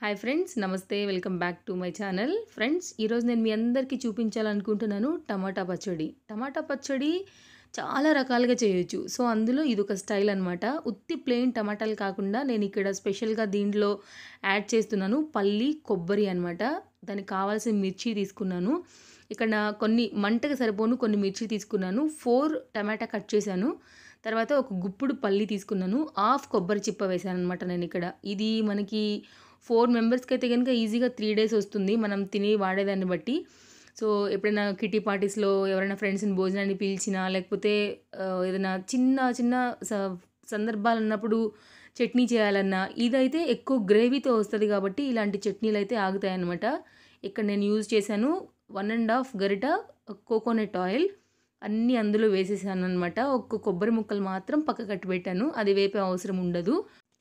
hi friends నమస్తే welcome back to my channel friends ఈరోజు నేను మీ అందరికీ చూపించాలనుకుంటున్నాను టమాటా పచ్చడి టమాటా పచ్చడి చాలా రకాలుగా చేయొచ్చు సో అందులో ఇది ఒక స్టైల్ అనమాట ఉత్తి ప్లెయిన్ టమాటాలు కాకుండా నేను ఇక్కడ స్పెషల్గా దీంట్లో యాడ్ చేస్తున్నాను పల్లి కొబ్బరి అనమాట దానికి కావాల్సిన మిర్చి తీసుకున్నాను ఇక్కడ నా కొన్ని మంటకు సరిపోను కొన్ని మిర్చి తీసుకున్నాను ఫోర్ టమాటా కట్ చేశాను తర్వాత ఒక గుప్పుడు పల్లి తీసుకున్నాను హాఫ్ కొబ్బరి చిప్ప వేసాను అనమాట నేను ఇక్కడ ఇది మనకి ఫోర్ మెంబర్స్కి అయితే కనుక ఈజీగా త్రీ డేస్ వస్తుంది మనం తిని వాడేదాన్ని బట్టి సో ఎప్పుడైనా కిటీ పార్టీస్లో ఎవరైనా ఫ్రెండ్స్ని భోజనాన్ని పిలిచినా లేకపోతే ఆ, ఏదైనా చిన్న చిన్న స- సందర్భాలు ఉన్నప్పుడు చట్నీ చేయాలన్నా ఇదైతే ఎక్కువ గ్రేవీతో వస్తుంది కాబట్టి ఇలాంటి చట్నీలు అయితే ఆగుతాయి అన్నమాట ఇక్కడ నేను యూజ్ చేశాను వన్ అండ్ హాఫ్ గరిట కోకోనట్ ఆయిల్ అన్నీ అందులో వేసేసాను అనమాట ఒక్క కొబ్బరి ముక్కలు మాత్రం పక్క కట్టి పెట్టాను అది వేపే అవసరం ఉండదు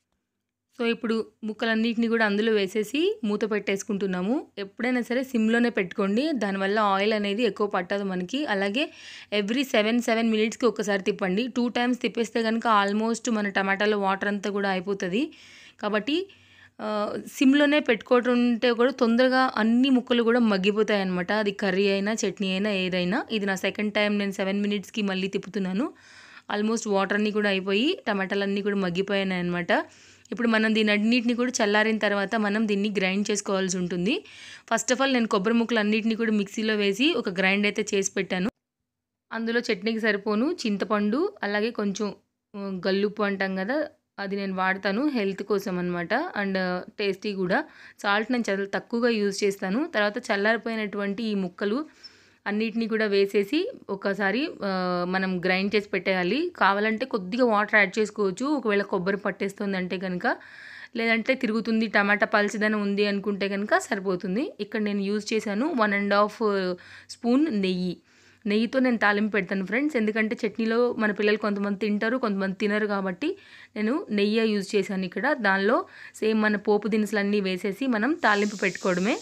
సో ఇప్పుడు ముక్కలన్నిటిని కూడా అందులో వేసేసి మూత పెట్టేసుకుంటున్నాము ఎప్పుడైనా సరే సిమ్లోనే పెట్టుకోండి దానివల్ల ఆయిల్ అనేది ఎక్కువ పట్టదు మనకి అలాగే ఎవ్రీ సెవెన్ సెవెన్ మినిట్స్కి ఒకసారి తిప్పండి టూ టైమ్స్ తిప్పేస్తే కనుక ఆల్మోస్ట్ మన టమాటాలో వాటర్ అంతా కూడా అయిపోతుంది కాబట్టి ఆ, సిమ్లోనే పెట్టుకుంటుంటే కూడా తొందరగా అన్ని ముక్కలు కూడా మగ్గిపోతాయి అనమాట అది కర్రీ అయినా చట్నీ అయినా ఏదైనా ఇది నా సెకండ్ టైం నేను సెవెన్ మినిట్స్కి మళ్ళీ తిప్పుతున్నాను ఆల్మోస్ట్ వాటర్ అన్నీ కూడా అయిపోయి టమాటాలు అన్నీ కూడా మగ్గిపోయాయి అనమాట ఇప్పుడు మనం దీని అన్నిటిని కూడా చల్లారిన తర్వాత మనం దీన్ని గ్రైండ్ చేసుకోవాల్సి ఉంటుంది ఫస్ట్ ఆఫ్ ఆల్ నేను కొబ్బరి ముక్కలు అన్నిటిని కూడా మిక్సీలో వేసి ఒక గ్రైండ్ అయితే చేసి పెట్టాను అందులో చట్నీకి సరిపోను చింతపండు అలాగే కొంచెం ఉమ్, గల్లుప్పు అంటాం కదా అది నేను వాడతాను హెల్త్ కోసం అనమాట అండ్ టేస్టీ కూడా సాల్ట్ నేను చాలా తక్కువగా యూజ్ చేస్తాను తర్వాత చల్లారిపోయినటువంటి ఈ ముక్కలు అన్నిటినీ కూడా వేసేసి ఒకసారి ఆ, మనం గ్రైండ్ చేసి పెట్టేయాలి కావాలంటే కొద్దిగా వాటర్ యాడ్ చేసుకోవచ్చు ఒకవేళ కొబ్బరి పట్టేస్తుంది అంటే కనుక లేదంటే తిరుగుతుంది టమాటా పల్చదనం ఉంది అనుకుంటే కనుక సరిపోతుంది ఇక్కడ నేను యూజ్ చేశాను వన్ అండ్ హాఫ్ స్పూన్ నెయ్యి నెయ్యితో నేను తాలింపు పెడతాను ఫ్రెండ్స్ ఎందుకంటే చట్నీలో మన పిల్లలు కొంతమంది తింటారు కొంతమంది తినరు కాబట్టి నేను నెయ్యి యూజ్ చేశాను ఇక్కడ దానిలో సేమ్ మన పోపు దినుసులన్నీ వేసేసి మనం తాలింపు పెట్టుకోవడమే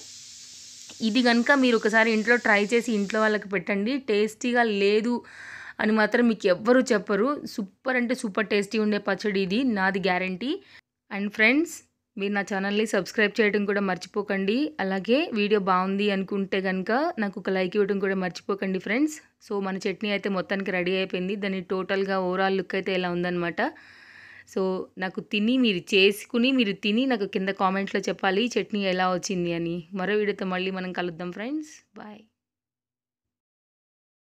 ఇది కనుక మీరు ఒకసారి ఇంట్లో ట్రై చేసి ఇంట్లో వాళ్ళకి పెట్టండి టేస్టీగా లేదు అని మాత్రం మీకు ఎవ్వరూ చెప్పరు సూపర్ అంటే సూపర్ టేస్టీ ఉండే పచ్చడి ఇది నాది గ్యారంటీ అండ్ ఫ్రెండ్స్ మీరు నా ఛానల్ని సబ్స్క్రైబ్ చేయడం కూడా మర్చిపోకండి అలాగే వీడియో బాగుంది అనుకుంటే కనుక నాకు ఒక లైక్ ఇవ్వడం కూడా మర్చిపోకండి ఫ్రెండ్స్ సో మన చట్నీ అయితే మొత్తానికి రెడీ అయిపోయింది దాని టోటల్గా ఓవరాల్ లుక్ అయితే ఇలా ఉందన్నమాట సో నాకు తిని మీరు చేసుకుని మీరు తిని నాకు కింద కామెంట్లో చెప్పాలి చట్నీ ఎలా వచ్చింది అని మరో వీడియోతో మళ్ళీ మనం కలుద్దాం ఫ్రెండ్స్ బాయ్